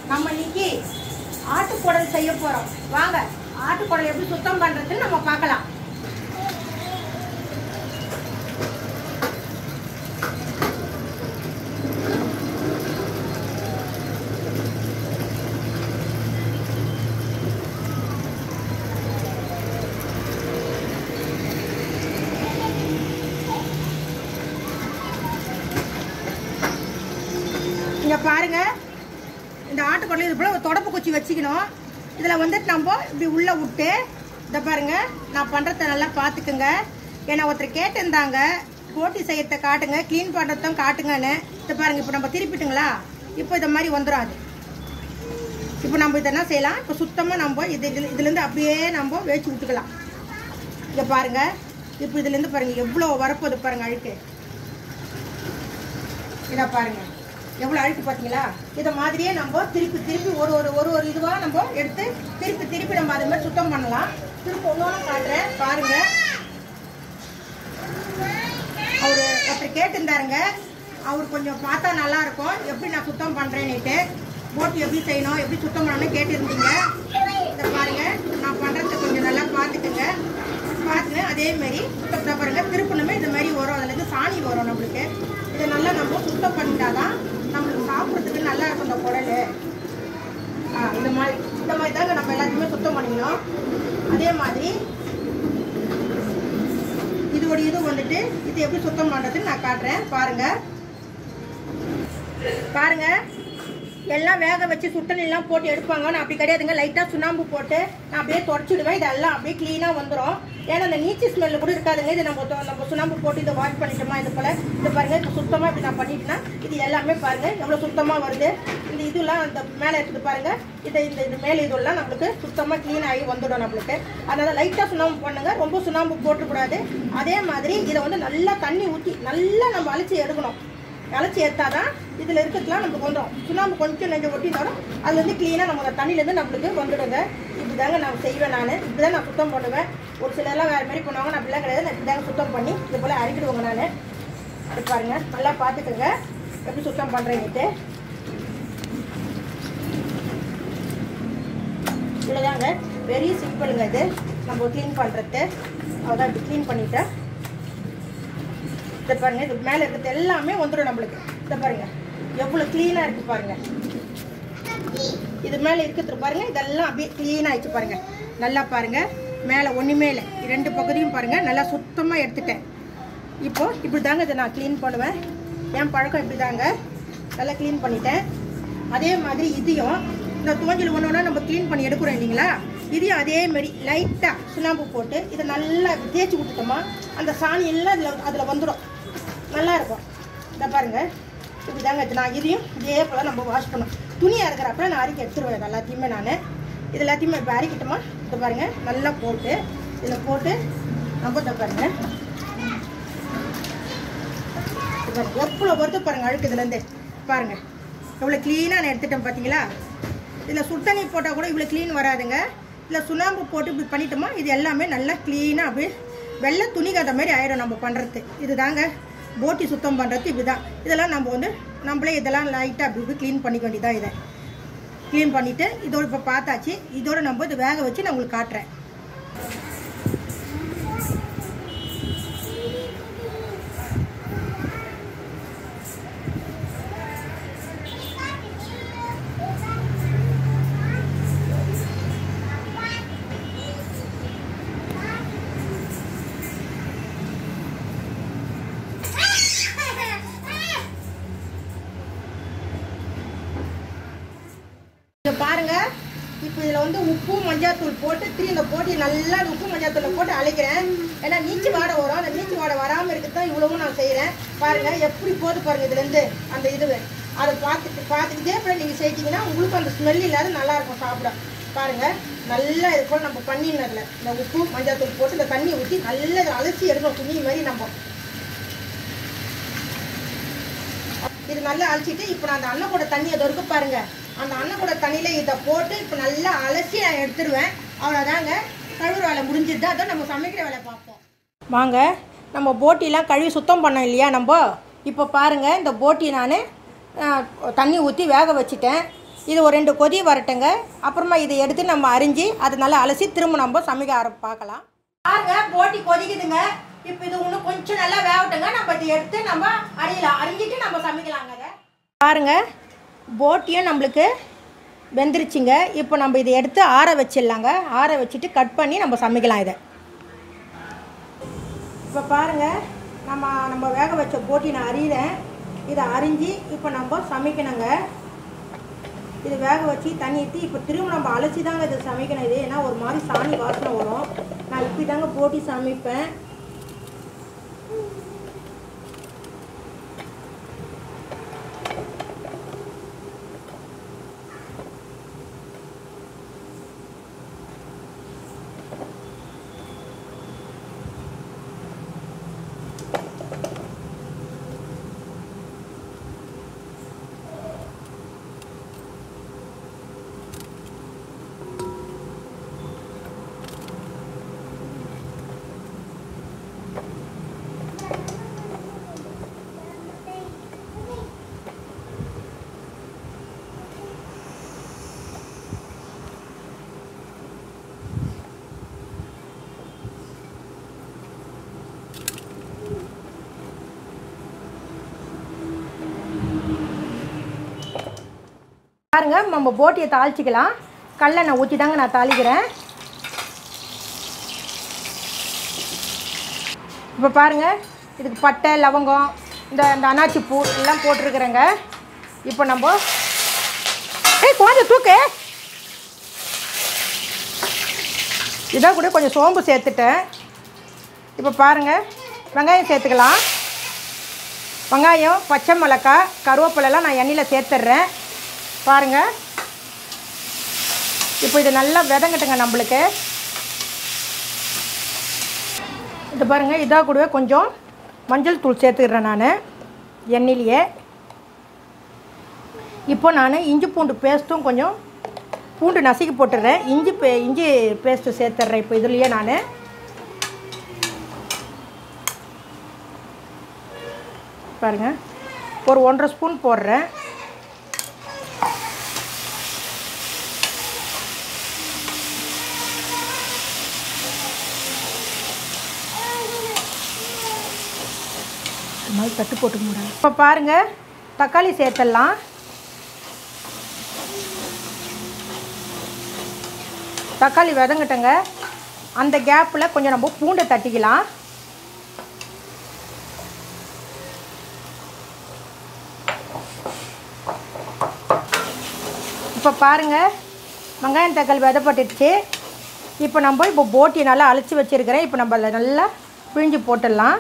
நம்ம இன்னைக்கு ஆட்டுக்குடல் செய்ய போறோம் வாங்க ஆட்டுக்குடல் எப்படி சுத்தம் பண்றதுன்னு நம்ம பார்க்கலாம் இங்க பாருங்க இந்த ஆட்டுக்குடல் இது போல ஒரு தொடப்பு குச்சி வச்சுக்கணும் இதில் வந்துட்டு நம்ம இப்படி உள்ளே விட்டு இதை பாருங்க நான் பண்ணுறத நல்லா பார்த்துக்குங்க ஏன்னா ஒருத்தர் கேட்டிருந்தாங்க போட்டி செய்யறத காட்டுங்க க்ளீன் பண்ணுறதும் காட்டுங்கன்னு இதை பாருங்க இப்போ நம்ம திருப்பிட்டுங்களா இப்போ இதை மாதிரி வந்துடும் அது இப்போ நம்ம இதை என்ன செய்யலாம் இப்போ சுத்தமாக நம்ம இது இதில் இதுலேருந்து அப்படியே நம்ம வேச்சு விட்டுக்கலாம் இங்கே பாருங்க இப்போ இதுலேருந்து பாருங்க எவ்வளோ வரப்போகுது பாருங்க அழுக்கு இதை பாருங்க எவ்வளோ அழுக்கு பார்த்தீங்களா இதை மாதிரியே நம்ம திருப்பி திருப்பி ஒரு ஒரு ஒரு ஒரு இதுவாக நம்ம எடுத்து திருப்பி திருப்பி நம்ம அது மாதிரி சுத்தம் பண்ணலாம் திருப்பி ஒவ்வொன்றும் காட்டுறேன் பாருங்க அவர் ஒருத்தர் கேட்டிருந்தாருங்க அவர் கொஞ்சம் பார்த்தா நல்லா இருக்கும் எப்படி நான் சுத்தம் பண்ணுறேன்னுட்டு போட்டு எப்படி செய்யணும் எப்படி சுத்தம் பண்ணணும்னு கேட்டிருந்தீங்க இதை பாருங்க நான் பண்ணுறத கொஞ்சம் நல்லா பார்த்துக்குங்க பார்த்துங்க அதே மாதிரி சுத்தம் பாருங்க திருப்பணுமே இந்த மாதிரி வரும் அதுலேருந்து சாணி வரும் நம்மளுக்கு இதை நல்லா நம்ம சுத்தம் பண்ணிட்டாதான் நம்மளுக்கு சாப்பிட்றதுக்கு நல்லா இருக்கும் இந்த குடல் ஆ இந்த மாதிரி இந்த மாதிரி தாங்க நம்ம எல்லாத்தையுமே சுத்தம் பண்ணிக்கணும் அதே மாதிரி இதோட இது வந்துட்டு இது எப்படி சுத்தம் பண்ணுறதுன்னு நான் காட்டுறேன் பாருங்க பாருங்க எல்லாம் வேக வச்சு சுட்டனெல்லாம் போட்டு எடுப்பாங்க நான் அப்படி கிடையாதுங்க லைட்டாக சுண்ணாம்பு போட்டு நான் அப்படியே தொடச்சிடுவேன் இதெல்லாம் அப்படியே க்ளீனாக வந்துடும் ஏன்னா அந்த நீச்சி ஸ்மெல்லு கூட இருக்காதுங்க இது நம்ம தொ- நம்ம சுண்ணாம்பு போட்டு இதை வாஷ் பண்ணிட்டோமா இது போல் இது பாருங்க இப்போ சுத்தமாக இப்படி நான் பண்ணிட்டேன்னா இது எல்லாமே பாருங்க எவ்வளோ சுத்தமாக வருது இந்த இதெல்லாம் அந்த மேலே இருக்குது பாருங்க இதை இந்த இது மேலே இதெல்லாம் நம்மளுக்கு சுத்தமாக க்ளீன் ஆகி வந்துடும் நம்மளுக்கு அதனால லைட்டாக சுண்ணாம்பு பண்ணுங்க ரொம்ப சுண்ணாம்பு போட்டுக்கூடாது அதே மாதிரி இதை வந்து நல்லா தண்ணி ஊற்றி நல்லா நம்ம அழைச்சி எடுக்கணும் அழைச்சி எடுத்தாதான் இதில் இருக்கிறதுலாம் நமக்கு வந்துடும் சுண்ணாம்பு கொஞ்சம் நெஞ்சம் ஒட்டி வரும் அதுலேருந்து க்ளீனாக நம்ம அந்த தண்ணியிலேருந்து நம்மளுக்கு வந்துடுங்க இப்படி தாங்க நான் செய்வேன் நான் இப்படி தான் நான் சுத்தம் பண்ணுவேன் ஒரு சிலர்லாம் வேறு மாதிரி பண்ணுவாங்க நான் அப்படிலாம் கிடையாது நான் இப்படி தாங்க சுத்தம் பண்ணி இது போல் அரைக்கிடுவாங்க நான் அது பாருங்க நல்லா பார்த்துக்கோங்க எப்படி சுத்தம் பண்ணுறேன்னுட்டு இவ்வளோதாங்க வெரி சிம்பிளுங்க இது நம்ம க்ளீன் பண்ணுறது அதான் இப்படி க்ளீன் பண்ணிட்டேன் இதை பாருங்க இது மேலே இருக்கிறது எல்லாமே வந்துடும் நம்மளுக்கு இதை பாருங்க எவ்வளோ க்ளீனாக இருக்கு பாருங்க இது மேலே இருக்கிறது பாருங்க இதெல்லாம் அப்படியே க்ளீன் ஆயிடுச்சு பாருங்க நல்லா பாருங்க மேலே ஒன்றுமே இல்லை ரெண்டு பகுதியும் பாருங்க நல்லா சுத்தமாக எடுத்துட்டேன் இப்போ இப்படி தாங்க இதை நான் க்ளீன் பண்ணுவேன் என் பழக்கம் இப்படி தாங்க நல்லா க்ளீன் பண்ணிட்டேன் அதே மாதிரி இதையும் இந்த தூஞ்சல் ஒன்று ஒன்றா நம்ம க்ளீன் பண்ணி எடுக்கிறோம் இல்லைங்களா இதையும் அதே மாதிரி லைட்டாக சுண்ணாம்பு போட்டு இதை நல்லா தேய்ச்சி விட்டுட்டோமா அந்த சாணி எல்லாம் அதில் அதில் வந்துடும் நல்லா இருக்கும் இதை பாருங்க இப்படி தாங்க நான் இதையும் இதே போல் நம்ம வாஷ் பண்ணோம் துணியாக இருக்கிறப்ப நான் அரைக்க எடுத்துருவேன் இது எல்லாத்தையுமே நான் இது எல்லாத்தையுமே இப்போ அரைக்கட்டுமா இதை பாருங்க நல்லா போட்டு இதில் போட்டு நம்ம இதை பாருங்க இது பாருங்க, எவ்வளோ வருது பாருங்க அழுக்கு இதுலேருந்து பாருங்க எவ்வளோ க்ளீனாக நான் எடுத்துட்டேன் பார்த்தீங்களா இதில் சுத்தண்ணி போட்டால் கூட இவ்வளோ க்ளீன் வராதுங்க இதில் சுண்ணாம்பு போட்டு இப்படி பண்ணிட்டோமா இது எல்லாமே நல்லா க்ளீனாக அப்படியே வெள்ளை துணி கதை மாதிரி ஆயிடும் நம்ம பண்ணுறது இதுதாங்க போட்டி சுத்தம் பண்ணுறது இப்படி தான் இதெல்லாம் நம்ம வந்து நம்மளே இதெல்லாம் லைட்டாக அப்படி இப்படி க்ளீன் பண்ணிக்க வேண்டியதான் இதை க்ளீன் பண்ணிவிட்டு இதோட இப்போ பார்த்தாச்சு இதோட நம்ம இது வேக வச்சு நான் உங்களுக்கு காட்டுறேன் இதை பாருங்க இப்போ இதில் வந்து உப்பு மஞ்சாத்தூள் போட்டு திரும்பி இந்த போட்டி நல்லா அந்த உப்பு மஞ்சாத்தூளை போட்டு அழைக்கிறேன் ஏன்னா நீச்சி வாடை வரும் அந்த நீச்சி வாடை வராமல் இருக்கிறது தான் இவ்வளவும் நான் செய்கிறேன் பாருங்க எப்படி போகுது பாருங்க இதுலேருந்து அந்த இது அதை பார்த்துட்டு பார்த்துக்கிட்டே அப்புறம் நீங்கள் செய்தீங்கன்னா உங்களுக்கு அந்த ஸ்மெல் இல்லாத நல்லா இருக்கும் சாப்பிட பாருங்க நல்லா இது போல் நம்ம பண்ணினதில்ல இந்த உப்பு மஞ்சாத்தூள் போட்டு இந்த தண்ணியை ஊற்றி நல்லா இதை அலசி எடுக்கணும் துணி மாதிரி நம்ம இது நல்லா அலசிட்டு இப்போ நான் அந்த அண்ணன் கூட தண்ணியை தொடுக்க பாருங்க அந்த அண்ணன் கூட தண்ணியில இதை போட்டு இப்போ நல்லா அலசி நான் எடுத்துருவேன் அவ்வளோதாங்க கழுவுற வேலை முடிஞ்சிட்டு அதான் நம்ம சமைக்கிற வேலை பார்ப்போம் வாங்க நம்ம போட்டிலாம் கழுவி சுத்தம் பண்ணோம் இல்லையா நம்ம இப்போ பாருங்க இந்த போட்டி நான் தண்ணி ஊற்றி வேக வச்சுட்டேன் இது ஒரு ரெண்டு கொதி வரட்டுங்க அப்புறமா இதை எடுத்து நம்ம அரிஞ்சு அதை நல்லா அலசி திரும்ப நம்ம சமைக்க ஆரம் பார்க்கலாம் பாருங்க போட்டி கொதிக்குதுங்க இப்போ இது இன்னும் கொஞ்சம் நல்லா வேகட்டுங்க நம்ம இதை எடுத்து நம்ம அரியலாம் அரிஞ்சிட்டு நம்ம சமைக்கலாங்க அதை பாருங்க போட்டியும் நம்மளுக்கு வெந்துருச்சுங்க இப்போ நம்ம இதை எடுத்து ஆற வச்சிடலாங்க ஆற வச்சுட்டு கட் பண்ணி நம்ம சமைக்கலாம் இதை இப்போ பாருங்கள் நம்ம நம்ம வேக வச்ச போட்டி நான் அரியிறேன் இதை அரிஞ்சு இப்போ நம்ம சமைக்கணுங்க இது வேக வச்சு தண்ணி ஊற்றி இப்போ திரும்ப நம்ம அலசி தாங்க இது சமைக்கணும் இது ஏன்னா ஒரு மாதிரி சாணி வாசனை வரும் நான் இப்படி தாங்க போட்டி சமைப்பேன் பாருங்க நம்ம போட்டியை தாளிச்சிக்கலாம் கல்லெண்ணெய் ஊற்றி தாங்க நான் தாளிக்கிறேன் இப்போ பாருங்க இதுக்கு பட்டை லவங்கம் இந்த இந்த அன்னாச்சி பூ எல்லாம் போட்டிருக்கிறேங்க இப்போ நம்ம ஏய் குழந்தை தூக்கு இதான் கூட கொஞ்சம் சோம்பு சேர்த்துட்டேன் இப்போ பாருங்கள் வெங்காயம் சேர்த்துக்கலாம் வெங்காயம் பச்சை மிளகாய் கருவேப்பிலெல்லாம் நான் எண்ணெயில் சேர்த்துட்றேன் பாருங்கள் இப்போ இது நல்லா விதங்கட்டுங்க நம்மளுக்கு இது பாருங்கள் இதாக கூடவே கொஞ்சம் மஞ்சள் தூள் சேர்த்துக்கிறேன் நான் எண்ணெயிலேயே இப்போ நான் இஞ்சி பூண்டு பேஸ்ட்டும் கொஞ்சம் பூண்டு நசுக்கி போட்டுடுறேன் இஞ்சி பே இஞ்சி பேஸ்ட்டு சேர்த்துட்றேன் இப்போ இதுலேயே நான் பாருங்கள் ஒரு ஒன்றரை ஸ்பூன் போடுறேன் மாதிரி தட்டு போட்டு முடியும் இப்போ பாருங்கள் தக்காளி சேர்த்துடலாம் தக்காளி விதங்கட்டங்க அந்த கேப்பில் கொஞ்சம் நம்ம பூண்டை தட்டிக்கலாம் இப்போ பாருங்கள் வெங்காயம் தக்காளி விதப்பட்டுடுச்சு இப்போ நம்ம இப்போ போட்டி நல்லா அழைச்சி வச்சுருக்கிறேன் இப்போ நம்ம அதில் நல்லா பிழிஞ்சு போட்டுடலாம்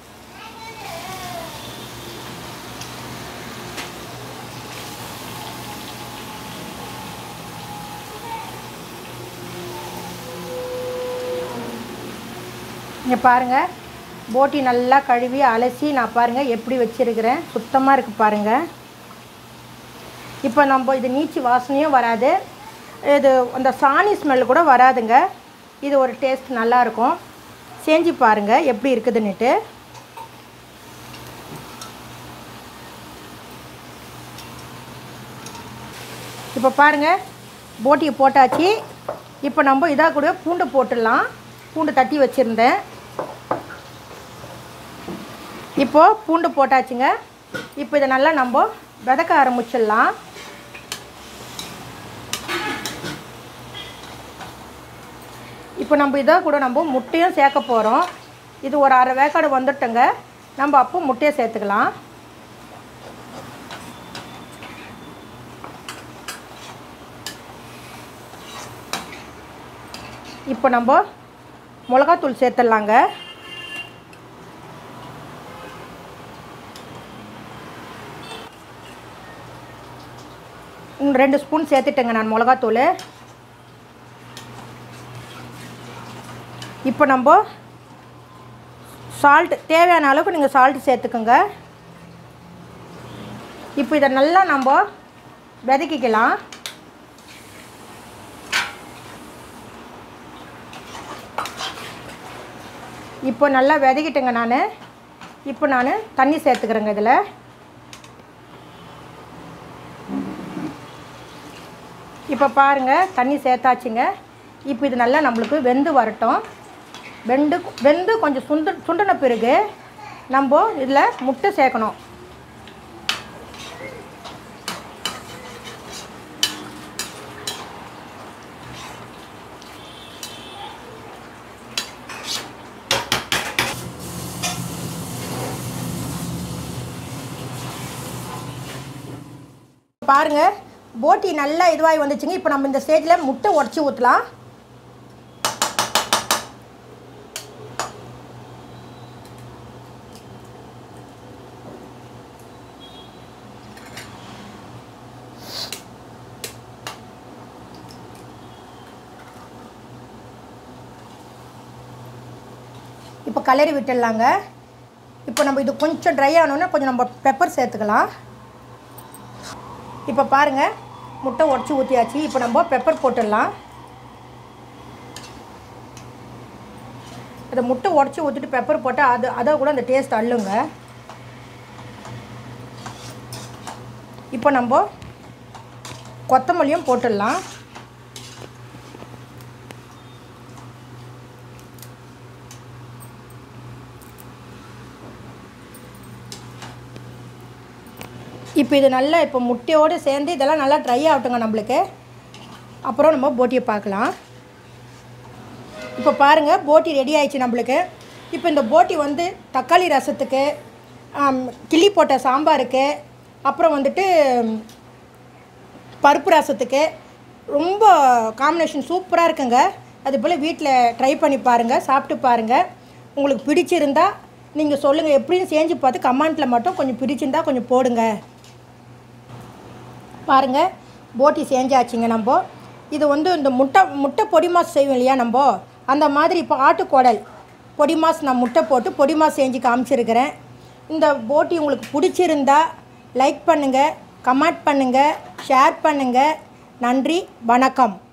இங்கே பாருங்கள் போட்டி நல்லா கழுவி அலசி நான் பாருங்கள் எப்படி வச்சுருக்கிறேன் சுத்தமாக இருக்குது பாருங்கள் இப்போ நம்ம இது நீச்சி வாசனையும் வராது இது அந்த சாணி ஸ்மெல் கூட வராதுங்க இது ஒரு டேஸ்ட் நல்லாயிருக்கும் செஞ்சு பாருங்கள் எப்படி இருக்குதுன்னுட்டு இப்போ பாருங்கள் போட்டியை போட்டாச்சு இப்போ நம்ம இதாக கூட பூண்டு போட்டுடலாம் பூண்டு தட்டி வச்சுருந்தேன் இப்போது பூண்டு போட்டாச்சுங்க இப்போ இதை நல்லா நம்ம விதக்க ஆரம்பிச்சிடலாம் இப்போ நம்ம இதை கூட நம்ம முட்டையும் சேர்க்க போகிறோம் இது ஒரு அரை வேக்காடு வந்துட்டுங்க நம்ம அப்போ முட்டையை சேர்த்துக்கலாம் இப்போ நம்ம மிளகாத்தூள் சேர்த்துடலாங்க ம், ரெண்டு ஸ்பூன் சேர்த்துட்டேங்க நான் மிளகாத்தூள் இப்போ நம்ம சால்ட் தேவையான அளவுக்கு நீங்கள் சால்ட் சேர்த்துக்கோங்க இப்போ இதை நல்லா நம்ம விதக்கிக்கலாம் இப்போ நல்லா விதக்கிட்டேங்க நான் இப்போ நான் தண்ணி சேர்த்துக்கிறேங்க இதில் இப்போ பாருங்கள் தண்ணி சேர்த்தாச்சுங்க இப்போ இது நல்லா நம்மளுக்கு வெந்து வரட்டும் வெந்து வெந்து கொஞ்சம் சுண்டு சுண்டின பிறகு நம்ம இதில் முட்டை சேர்க்கணும் பாருங்க போட்டி நல்லா இதுவாகி வந்துச்சுங்க இப்போ நம்ம இந்த ஸ்டேஜில் முட்டை உடச்சி ஊற்றலாம் இப்போ கலரி விட்டுடலாங்க இப்போ நம்ம இது கொஞ்சம் ட்ரை ஆனோன்னா கொஞ்சம் நம்ம பெப்பர் சேர்த்துக்கலாம் இப்போ பாருங்கள் முட்டை உடச்சி ஊற்றியாச்சு இப்போ நம்ம பெப்பர் போட்டுடலாம் அந்த முட்டை உடச்சி ஊற்றிட்டு பெப்பர் போட்டால் அது அதை கூட அந்த டேஸ்ட் அள்ளுங்க இப்போ நம்ம கொத்தமல்லியும் போட்டுடலாம் இப்போ இது நல்லா இப்போ முட்டையோடு சேர்ந்து இதெல்லாம் நல்லா ட்ரை ஆகட்டுங்க நம்மளுக்கு அப்புறம் நம்ம போட்டியை பார்க்கலாம் இப்போ பாருங்கள் போட்டி ரெடி ஆயிடுச்சு நம்மளுக்கு இப்போ இந்த போட்டி வந்து தக்காளி ரசத்துக்கு ஆம், கிள்ளி போட்ட சாம்பாருக்கு அப்புறம் வந்துட்டு ம், பருப்பு ரசத்துக்கு ரொம்ப காம்பினேஷன் சூப்பராக இருக்குங்க அது போல் வீட்டில் ட்ரை பண்ணி பாருங்கள் சாப்பிட்டு பாருங்கள் உங்களுக்கு பிடிச்சிருந்தா நீங்கள் சொல்லுங்கள் எப்படின்னு செஞ்சு பார்த்து கமெண்ட்டில் மட்டும் கொஞ்சம் பிடிச்சிருந்தா கொஞ்சம் போடுங்க பாருங்கள் போட்டி செஞ்சாச்சுங்க நம்ம இது வந்து இந்த முட்டை முட்டை பொடி மாஸ் செய்வோம் இல்லையா நம்ம அந்த மாதிரி இப்போ ஆட்டுக்குடல் பொடி மாஸ் நான் முட்டை போட்டு பொடி மாஸ் செஞ்சு காமிச்சிருக்கிறேன் இந்த போட்டி உங்களுக்கு பிடிச்சிருந்தா லைக் பண்ணுங்கள் கமெண்ட் பண்ணுங்கள் ஷேர் பண்ணுங்கள் நன்றி வணக்கம்